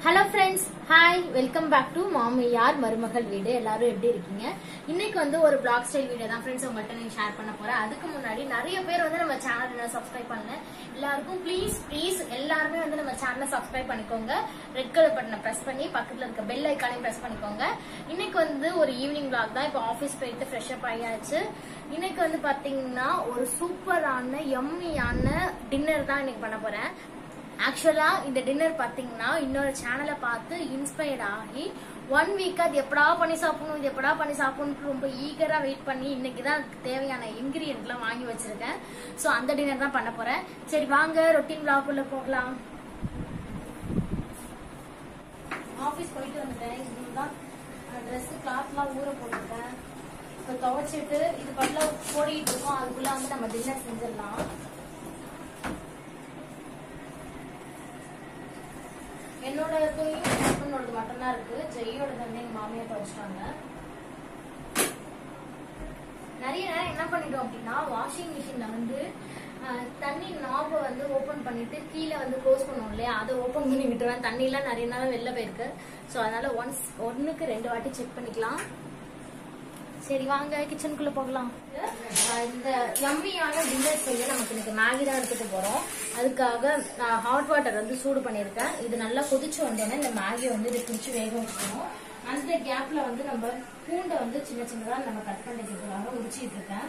Hello friends hi welcome back to மாமியார் மருமகள் வீடு எல்லாரும் எப்படி இருக்கீங்க இன்னைக்கு வந்து ஒரு பிளாக் ஸ்டைல் வீடியோ தான் ஃப்ரெண்ட்ஸ் உங்கள்கிட்ட நான் ஷேர் பண்ண போறேன் அதுக்கு முன்னாடி நிறைய பேர் வந்து நம்ம சேனல் என்ன சப்ஸ்கிரைப் பண்ணல எல்லாருக்கும் ப்ளீஸ் ப்ளீஸ் எல்லாருமே வந்து நம்ம சேனலை சப்ஸ்கிரைப் பண்ணிக்கோங்க ரெட் கலர் பட்டனை பிரஸ் பண்ணி பக்கத்துல இருக்க பெல் ஐக்கானையும் பிரஸ் பண்ணிக்கோங்க இன்னைக்கு வந்து ஒரு ஈவினிங் பிளாக் தான் இப்போ ஆஃபீஸ் போயிட்டு ஃப்ரெஷ் அப் ஆயாச்சு இன்னைக்கு வந்து பாத்தீங்கன்னா ஒரு சூப்பரான எம்மியான டின்னர் தான் இன்னைக்கு பண்ண போறேன் ஆக்சுவலா இந்த டின்னர் பாத்தீங்கன்னா இன்னொரு சேனலை பார்த்து இன்ஸ்பயர்ட் ஆகி ஒன் வீக் அது எப்படா பண்ணி சாப்பிடணும் இது எப்படா பண்ணி சாப்பிடணும் ரொம்ப ஈகரா வெயிட் பண்ணி இன்னைக்கு தான் தேவையான இன்கிரியன்ட் எல்லாம் வாங்கி வச்சிருக்கேன் சோ அந்த டின்னர் தான் பண்ண போறேன் சரி வாங்க ரொட்டீன் vlog உள்ள போகலாம் ஆபீஸ் போயிட்டு வந்துட்டேன் இதுதான் ட்ரெஸ் கிளாத்லாம் ஊற போட்டுருக்கேன் இப்போ துவைச்சிட்டு இது பதிலா போடிட்டு இருக்கோம் அதுக்குள்ள வந்து நம்ம டின்னர் செஞ்சிடலாம் என்னோட துணியும் ஹஸ்பண்டோடது மட்டும்தான் இருக்கு ஜெய்யோட வந்து எங்க மாமியார் துவைச்சிட்டாங்க நிறைய நேரம் என்ன பண்ணிட்டோம் அப்படின்னா வாஷிங் மிஷின்ல வந்து அஹ், தண்ணி நாபை வந்து ஓபன் பண்ணிட்டு கீழே வந்து க்ளோஸ் பண்ணுவோம் இல்லையா அதை ஓபன் பண்ணி விட்டுருவேன் தண்ணி எல்லாம் நிறைய நேரம் வெளில போயிருக்கு ஸோ அதனால ஒன்ஸ் ஒன்னுக்கு ரெண்டு வாட்டி செக் பண்ணிக்கலாம் சரி வாங்க கிச்சனுக்குள்ள போகலாம் அஹ் இந்த யம்மியான டின்னர் செய்ய நமக்கு இன்னைக்கு மேகி தான் எடுத்துட்டு போறோம் அதுக்காக நான் ஹாட் வாட்டர் வந்து சூடு பண்ணியிருக்கேன் இது நல்லா கொதிச்சு வந்தோடனே இந்த மேகியை வந்து இது பிடிச்சி வேக வச்சுக்கணும் அந்த கேப்ல வந்து நம்ம பூண்டை வந்து சின்ன சின்னதா நம்ம கட் பண்ணிக்கிறதுக்காக உரிச்சிட்டு இருக்கேன்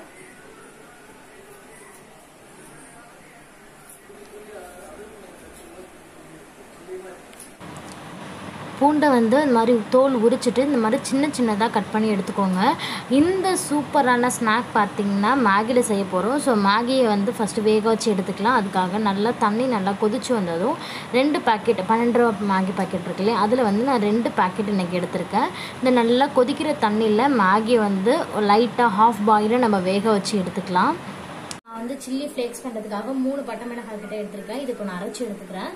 பூண்டை வந்து இந்த மாதிரி தோல் உரிச்சிட்டு இந்த மாதிரி சின்ன சின்னதாக கட் பண்ணி எடுத்துக்கோங்க இந்த சூப்பரான ஸ்நாக் பார்த்தீங்கன்னா மேகியில் செய்ய போகிறோம் ஸோ மேகியை வந்து ஃபஸ்ட்டு வேக வச்சு எடுத்துக்கலாம் அதுக்காக நல்லா தண்ணி நல்லா கொதிச்சு வந்ததும் ரெண்டு பேக்கெட் பன்னெண்டு ரூபா மேகி பேக்கெட் இருக்கு இல்லையா அதில் வந்து நான் ரெண்டு பேக்கெட் இன்றைக்கி எடுத்திருக்கேன் இந்த நல்லா கொதிக்கிற தண்ணியில் மேகி வந்து லைட்டாக ஹாஃப் பாயிலில் நம்ம வேக வச்சு எடுத்துக்கலாம் நான் வந்து சில்லி ஃப்ளேக்ஸ் பண்ணுறதுக்காக மூணு பட்டை மிளகாய் கிட்ட எடுத்திருக்கேன் இது இப்போ நான் அரைச்சி எடுத்துக்கிறேன்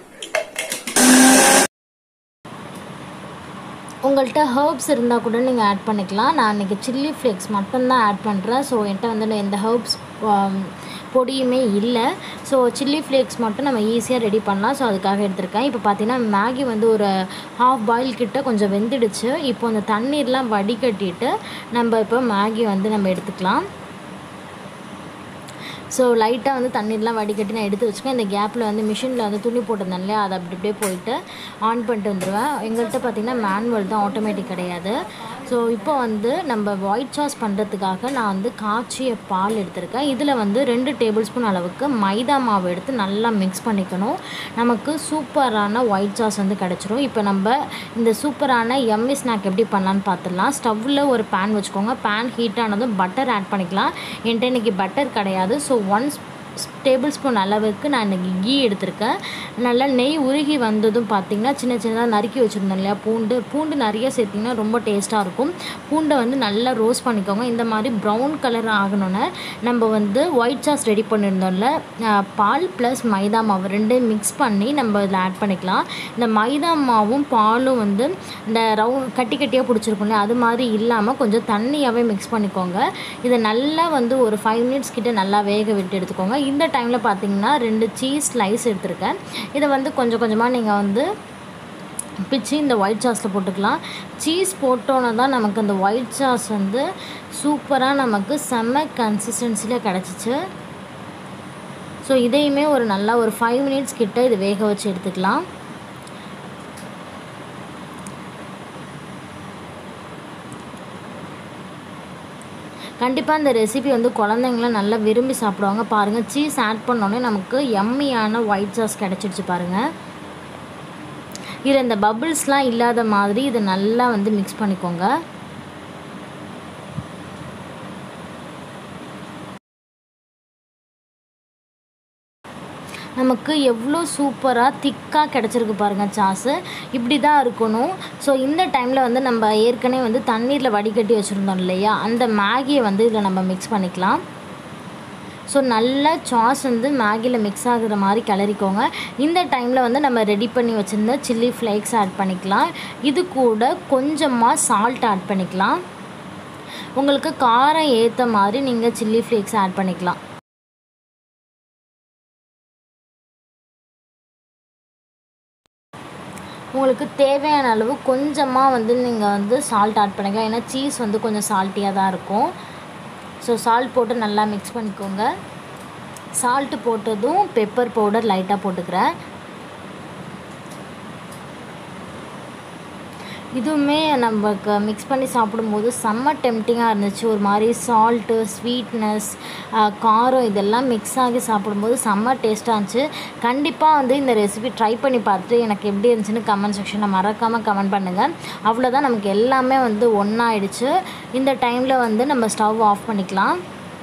உங்கள்கிட்ட ஹர்ப்ஸ் இருந்தால் கூட நீங்கள் ஆட் பண்ணிக்கலாம் நான் இன்றைக்கி சில்லி ஃப்ளேக்ஸ் மட்டும்தான் ஆட் பண்ணுறேன் ஸோ என்கிட்ட வந்து எந்த ஹர்ப்ஸ் பொடியுமே இல்லை ஸோ சில்லி ஃப்ளேக்ஸ் மட்டும் நம்ம ஈஸியாக ரெடி பண்ணலாம் ஸோ அதுக்காக எடுத்திருக்கேன் இப்போ பார்த்தீங்கன்னா மேகி வந்து ஒரு ஹாஃப் பாயில் கிட்ட கொஞ்சம் வெந்துடுச்சு இப்போ அந்த தண்ணீர்லாம் வடிகட்டிட்டு நம்ம இப்போ மேகி வந்து நம்ம எடுத்துக்கலாம் ஸோ லைட்டாக வந்து தண்ணீர்லாம் வடிகட்டி நான் எடுத்து வச்சுக்கேன் இந்த கேப்பில் வந்து மிஷினில் வந்து துணி போட்டிருந்தேன் இல்லையா அதை அப்படி அப்படியே போயிட்டு ஆன் பண்ணிட்டு வந்துடுவேன் எங்கள்கிட்ட பார்த்திங்கன்னா மேனுவல் தான் ஆட்டோமேட்டிக் கிடையாது ஸோ இப்போ வந்து நம்ம ஒயிட் சாஸ் பண்ணுறதுக்காக நான் வந்து காய்ச்சிய பால் எடுத்திருக்கேன் இதில் வந்து ரெண்டு டேபிள் ஸ்பூன் அளவுக்கு மைதா மாவு எடுத்து நல்லா மிக்ஸ் பண்ணிக்கணும் நமக்கு சூப்பரான ஒயிட் சாஸ் வந்து கிடச்சிரும் இப்போ நம்ம இந்த சூப்பரான எம்மி ஸ்நாக் எப்படி பண்ணலான்னு பார்த்துடலாம் ஸ்டவ்வில் ஒரு பேன் வச்சுக்கோங்க பேன் ஹீட் ஆனதும் பட்டர் ஆட் பண்ணிக்கலாம் என்கிட்ட இன்றைக்கி பட்டர் கிடையாது ஸோ ஒன் டேபிள் ஸ்பூன் அளவுக்கு நான் இன்றைக்கி கீ எடுத்திருக்கேன் நல்லா நெய் உருகி வந்ததும் பார்த்திங்கன்னா சின்ன சின்னதாக நறுக்கி வச்சுருந்தோம் இல்லையா பூண்டு பூண்டு நிறைய சேர்த்திங்கன்னா ரொம்ப டேஸ்ட்டாக இருக்கும் பூண்டை வந்து நல்லா ரோஸ்ட் பண்ணிக்கோங்க இந்த மாதிரி ப்ரௌன் கலர் ஆகணுன்னு நம்ம வந்து ஒயிட் சாஸ் ரெடி பண்ணியிருந்தோம்ல அஹ், பால் ப்ளஸ் மைதா மாவு ரெண்டையும் மிக்ஸ் பண்ணி நம்ம இதில் ஆட் பண்ணிக்கலாம் இந்த மைதா மாவும் பாலும் வந்து இந்த ரவுண்ட் கட்டி கட்டியாக பிடிச்சிருக்கும்ல அது மாதிரி இல்லாமல் கொஞ்சம் தண்ணியாகவே மிக்ஸ் பண்ணிக்கோங்க இதை நல்லா வந்து ஒரு ஃபைவ் மினிட்ஸ் கிட்ட நல்லா வேக விட்டு எடுத்துக்கோங்க இந்த டைமில் பார்த்தீங்கன்னா ரெண்டு சீஸ் ஸ்லைஸ் எடுத்திருக்கேன் இதை வந்து கொஞ்சம் கொஞ்சமாக நீங்கள் வந்து பிச்சு இந்த ஒயிட் சாஸில் போட்டுக்கலாம் சீஸ் போட்டோன்னே தான் நமக்கு அந்த ஒயிட் சாஸ் வந்து சூப்பராக நமக்கு செம்ம கன்சிஸ்டன்சியில் கிடச்சிச்சு ஸோ இதையுமே ஒரு நல்லா ஒரு ஃபைவ் மினிட்ஸ் கிட்ட இது வேக வச்சு எடுத்துக்கலாம் கண்டிப்பாக இந்த ரெசிபி வந்து குழந்தைங்களாம் நல்லா விரும்பி சாப்பிடுவாங்க பாருங்கள் சீஸ் ஆட் பண்ணோன்னே நமக்கு எம்மியான ஒயிட் சாஸ் கிடச்சிடுச்சு பாருங்கள் இதில் இந்த பபிள்ஸ்லாம் இல்லாத மாதிரி இதை நல்லா வந்து மிக்ஸ் பண்ணிக்கோங்க நமக்கு எவ்வளோ சூப்பராக திக்காக கிடச்சிருக்கு பாருங்கள் சாஸு இப்படி தான் இருக்கணும் ஸோ இந்த டைமில் வந்து நம்ம ஏற்கனவே வந்து தண்ணீரில் வடிகட்டி வச்சுருந்தோம் இல்லையா அந்த மேகியை வந்து இதில் நம்ம மிக்ஸ் பண்ணிக்கலாம் ஸோ நல்லா சாஸ் வந்து மேகியில் மிக்ஸ் ஆகுற மாதிரி கிளறிக்கோங்க இந்த டைமில் வந்து நம்ம ரெடி பண்ணி வச்சுருந்த சில்லி ஃப்ளேக்ஸ் ஆட் பண்ணிக்கலாம் இது கூட கொஞ்சமாக சால்ட் ஆட் பண்ணிக்கலாம் உங்களுக்கு காரம் ஏற்ற மாதிரி நீங்கள் சில்லி ஃப்ளேக்ஸ் ஆட் பண்ணிக்கலாம் உங்களுக்கு தேவையான அளவு கொஞ்சமாக வந்து நீங்கள் வந்து சால்ட் ஆட் பண்ணிக்கலாம் ஏன்னா சீஸ் வந்து கொஞ்சம் சால்ட்டியாக தான் இருக்கும் ஸோ சால்ட் போட்டு நல்லா மிக்ஸ் பண்ணிக்கோங்க சால்ட்டு போட்டதும் பெப்பர் பவுடர் லைட்டாக போட்டுக்கிறேன் இதுவுமே நமக்கு மிக்ஸ் பண்ணி சாப்பிடும்போது செம்ம டெம்டிங்காக இருந்துச்சு ஒரு மாதிரி சால்ட்டு ஸ்வீட்னஸ் காரம் இதெல்லாம் மிக்ஸ் ஆகி சாப்பிடும்போது செம்ம டேஸ்ட்டாக இருந்துச்சு கண்டிப்பாக வந்து இந்த ரெசிபி ட்ரை பண்ணி பார்த்துட்டு எனக்கு எப்படி இருந்துச்சுன்னு கமெண்ட் செக்ஷனில் மறக்காமல் கமெண்ட் பண்ணுங்கள் அவ்வளோதான் நமக்கு எல்லாமே வந்து ஒன்றாயிடுச்சு இந்த டைமில் வந்து நம்ம ஸ்டவ் ஆஃப் பண்ணிக்கலாம்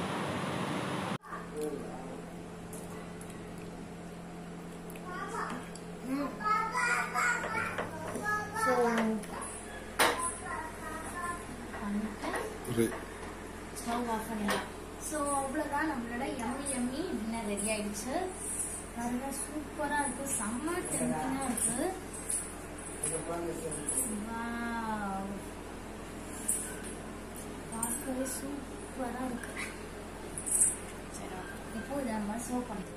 ஸோ ஒரு ஸ்டவ் ஆஃப் பண்ணிடலாம் ஸோ அவ்வளோதான் நம்மளோட எம்மி எம்மி டின்னர் ரெடி ஆயிடுச்சு பாருங்க சூப்பராக இருக்கு செம்ம டெம்டிங்காக இருக்கு Wow. பார்க்கவே சூப்பராக இருக்கு சரி இப்போ இதை நம்ம சர்வ் பண்ணிக்கலாம்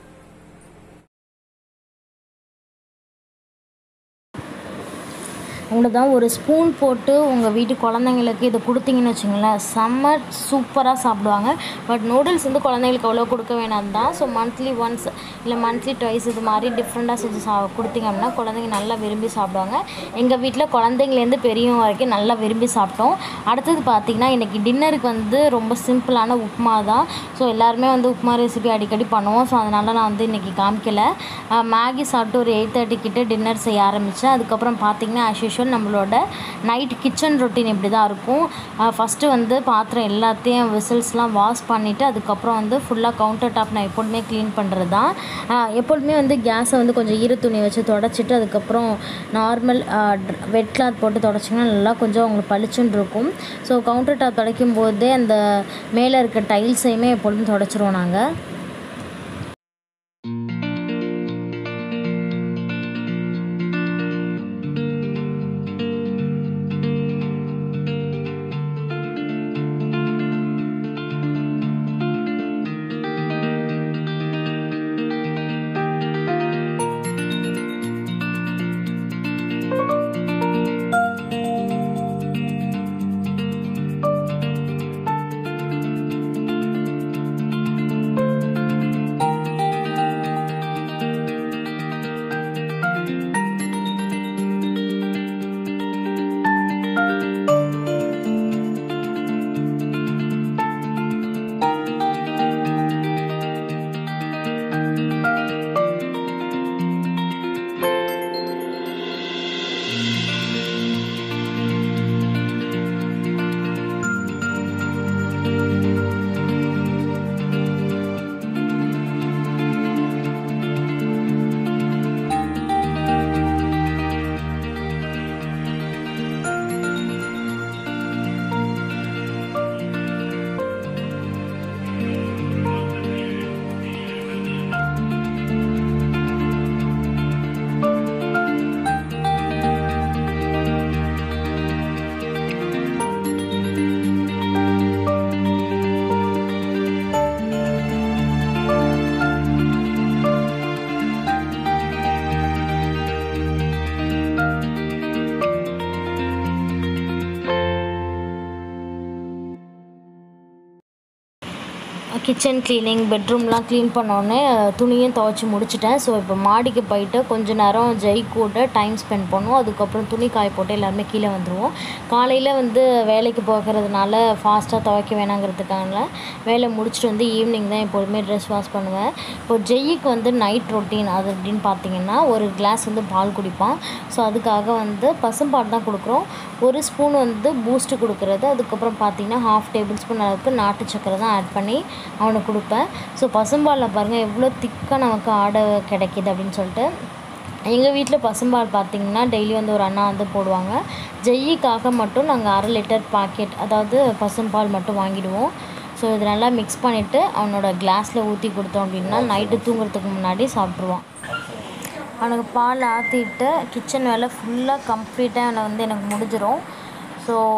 தான் ஒரு ஸ்பூன் போட்டு உங்கள் வீட்டு குழந்தைங்களுக்கு இதை கொடுத்தீங்கன்னு வச்சுங்களேன் செம்ம சூப்பராக சாப்பிடுவாங்க பட் நூடுல்ஸ் வந்து குழந்தைங்களுக்கு அவ்வளோ கொடுக்க வேணாம் தான் ஸோ மந்த்லி ஒன்ஸ் இல்லை மந்த்லி ட்வைஸ் இது மாதிரி டிஃப்ரெண்ட்டாக செஞ்சு சா கொடுத்தீங்க அப்படின்னா குழந்தைங்க நல்லா விரும்பி சாப்பிடுவாங்க எங்கள் வீட்டில் குழந்தைங்கலேருந்து பெரியவங்க வரைக்கும் நல்லா விரும்பி சாப்பிட்டோம் அடுத்தது பார்த்திங்கன்னா இன்றைக்கி டின்னருக்கு வந்து ரொம்ப சிம்பிளான உப்புமா தான் ஸோ எல்லாருமே வந்து உப்புமா ரெசிபி அடிக்கடி பண்ணுவோம் ஸோ அதனால் நான் வந்து இன்றைக்கி காமிக்கல அஹ் மேகி சாப்பிட்டு ஒரு எயிட் தேர்ட்டி கிட்ட டின்னர் செய்ய ஆரம்பித்தேன் அதுக்கப்புறம் பார்த்திங்கன்னா ஆஸ் யூஷுவல் நம்மளோட நைட் கிச்சன் ரொட்டீன் இப்படி தான் இருக்கும் ஃபஸ்ட்டு வந்து பாத்திரம் எல்லாத்தையும் விசில்ஸ்லாம் வாஷ் பண்ணிவிட்டு அதுக்கப்புறம் வந்து ஃபுல்லாக கவுண்டர் டாப் நான் எப்பொழுதுமே க்ளீன் பண்ணுறது தான் அஹ் எப்பொழுதுமே வந்து கேஸை வந்து கொஞ்சம் ஈர துணி வச்சு தொடச்சிட்டு அதுக்கப்புறம் நார்மல் வெட் கிளாத் போட்டு தொடச்சிங்கன்னா நல்லா கொஞ்சம் உங்களுக்கு பளிச்சுன்னு இருக்கும் ஸோ கவுண்டர் டாப் துடைக்கும் போதே அந்த மேலே இருக்க டைல்ஸையுமே எப்பொழுதும் தொடச்சிருவோம் நாங்கள் கிச்சன் க்ளீனிங் பெட்ரூம்லாம் க்ளீன் பண்ணோடனே துணியும் துவைச்சி முடிச்சிட்டேன் ஸோ இப்போ மாடிக்கு போயிட்டு கொஞ்ச நேரம் ஜெய் கூட டைம் ஸ்பெண்ட் பண்ணுவோம் அதுக்கப்புறம் துணி காய போட்டு எல்லாருமே கீழே வந்துடுவோம் காலையில் வந்து வேலைக்கு போகிறதுனால ஃபாஸ்ட்டாக துவைக்க வேணாங்கிறதுக்காக வேலை முடிச்சுட்டு வந்து ஈவினிங் தான் எப்போதுமே ட்ரெஸ் வாஷ் பண்ணுவேன் இப்போ ஜெய்யிக்கு வந்து நைட் ரொட்டீன் அது அப்படின்னு பார்த்தீங்கன்னா ஒரு கிளாஸ் வந்து பால் குடிப்பான் ஸோ அதுக்காக வந்து பசும்பால் தான் கொடுக்குறோம் ஒரு ஸ்பூன் வந்து பூஸ்ட்டு கொடுக்குறது அதுக்கப்புறம் பார்த்தீங்கன்னா ஹாஃப் டேபிள் ஸ்பூன் அளவுக்கு நாட்டு சக்கரை தான் ஆட் பண்ணி அவனுக்கு கொடுப்பேன் ஸோ பசும்பாலில் பாருங்கள் எவ்வளோ திக்காக நமக்கு ஆடை கிடைக்கிது அப்படின்னு சொல்லிட்டு எங்கள் வீட்டில் பசும்பால் பார்த்திங்கன்னா டெய்லி வந்து ஒரு அண்ணா வந்து போடுவாங்க ஜெய்யிக்காக மட்டும் நாங்கள் அரை லிட்டர் பாக்கெட் அதாவது பசும்பால் மட்டும் வாங்கிடுவோம் ஸோ இது நல்லா மிக்ஸ் பண்ணிவிட்டு அவனோட கிளாஸில் ஊற்றி கொடுத்தோம் அப்படின்னா நைட்டு தூங்குறதுக்கு முன்னாடி சாப்பிட்ருவான் அவனுக்கு பால் ஆற்றிட்டு கிச்சன் வேலை ஃபுல்லாக கம்ப்ளீட்டாக எனக்கு வந்து எனக்கு முடிஞ்சிடும் ஸோ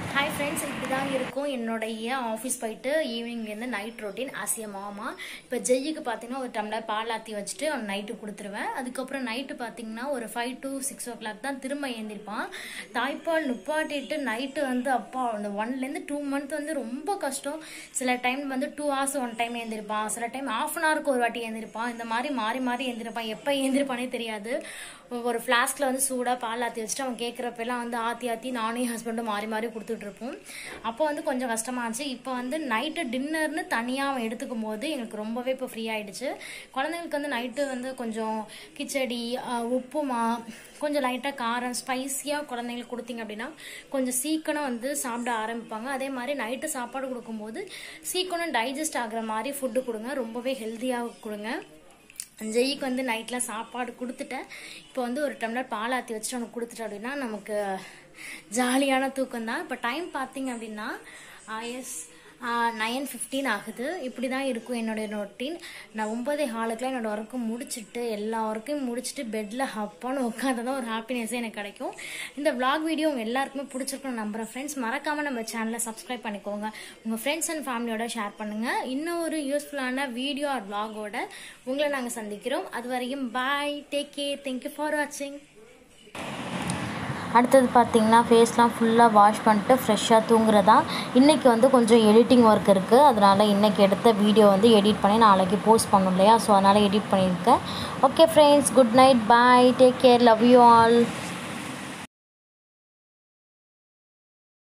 ஹாய் ஃப்ரெண்ட்ஸ் இப்படி தான் இருக்கும் என்னுடைய ஆஃபீஸ் போயிட்டு ஈவினிங்லேருந்து நைட் ரொட்டீன் ஆசிய மாமா இப்போ ஜெய்யுக்கு பார்த்தீங்கன்னா ஒரு டம்ளர் பால் ஆற்றி வச்சுட்டு அவன் நைட்டு கொடுத்துருவேன் அதுக்கப்புறம் நைட்டு பார்த்தீங்கன்னா ஒரு five to six o'clock தான் திரும்ப ஏந்திருப்பான் தாய்ப்பால் நுப்பாட்டிட்டு நைட்டு வந்து அப்பா அந்த ஒன்லேருந்து டூ மந்த் வந்து ரொம்ப கஷ்டம் சில டைம் வந்து டூ ஹவர்ஸ் ஒன் டைம் ஏந்திருப்பான் சில டைம் ஆஃப் அன் ஹவருக்கு ஒரு வாட்டி ஏந்திருப்பான் இந்த மாதிரி மாறி மாறி ஏந்திருப்பான் எப்போ ஏந்திருப்பானே தெரியாது ஒரு ஃப்ளாஸ்கில் வந்து சூடாக பால் ஆற்றி வச்சுட்டு அவன் கேட்குறப்பெல்லாம் வந்து ஆற்றி ஆற்றி நானே ஹஸ்பண்டும் மாறி மாறி கொடுத்துட்டு இருப்போம் அப்போ வந்து கொஞ்சம் கஷ்டமா இருந்துச்சு இப்போ வந்து நைட்டு டின்னர்னு தனியாக அவன் எடுத்துக்கும் போது எங்களுக்கு ரொம்பவே இப்போ ஃப்ரீ ஆயிடுச்சு குழந்தைங்களுக்கு வந்து நைட்டு வந்து கொஞ்சம் கிச்சடி ஆஹ், உப்புமா கொஞ்சம் லைட்டாக காரம் ஸ்பைஸியாக குழந்தைங்களுக்கு கொடுத்தீங்க அப்படின்னா கொஞ்சம் சீக்கிரம் வந்து சாப்பிட ஆரம்பிப்பாங்க அதே மாதிரி நைட்டு சாப்பாடு கொடுக்கும்போது சீக்கிரம் டைஜஸ்ட் ஆகுற மாதிரி ஃபுட்டு கொடுங்க ரொம்பவே ஹெல்த்தியாக கொடுங்க ஜெய்க்கு வந்து நைட்டில் சாப்பாடு கொடுத்துட்டேன் இப்போ வந்து ஒரு டம்ளர் பால் ஆற்றி வச்சுட்டு அவனுக்கு கொடுத்துட்டேன் அப்படின்னா நமக்கு ஜாலியான தூக்கம் தான் இப்போ டைம் பார்த்தீங்க அப்படின்னா எஸ் நைன் ஃபிஃப்டீன் ஆகுது இப்படி தான் இருக்கும் என்னுடைய ரொட்டீன் நான் ஒன்பதே ஹாலுக்குலாம் என்னோட ஒர்க்கு முடிச்சுட்டு எல்லா ஒர்க்கையும் முடிச்சுட்டு பெட்டில் ஹப்பான்னு உட்காந்து தான் ஒரு ஹாப்பினஸே எனக்கு கிடைக்கும் இந்த vlog வீடியோ உங்கள் எல்லாருக்குமே பிடிச்சிருக்குன்னு நம்புகிறேன் ஃப்ரெண்ட்ஸ் மறக்காமல் நம்ம சேனலை சப்ஸ்கிரைப் பண்ணிக்கோங்க உங்கள் ஃப்ரெண்ட்ஸ் அண்ட் ஃபேமிலியோட ஷேர் பண்ணுங்கள் இன்னும் ஒரு யூஸ்ஃபுல்லான வீடியோ ஆர் vlog-ஓட உங்களை நாங்கள் சந்திக்கிறோம் அது வரையும் bye take care thank you for வாட்சிங் அடுத்தது பார்த்தீங்கன்னா ஃபேஸ்லாம் ஃபுல்லாக வாஷ் பண்ணிட்டு ஃப்ரெஷ்ஷாக தூங்குறதா இன்றைக்கி வந்து கொஞ்சம் எடிட்டிங் ஒர்க் இருக்குது அதனால் இன்றைக்கி எடுத்த வீடியோ வந்து எடிட் பண்ணி நாளைக்கு போஸ்ட் பண்ணணும் இல்லையா ஸோ அதனால் எடிட் பண்ணியிருக்கேன் okay friends good night bye take care love you all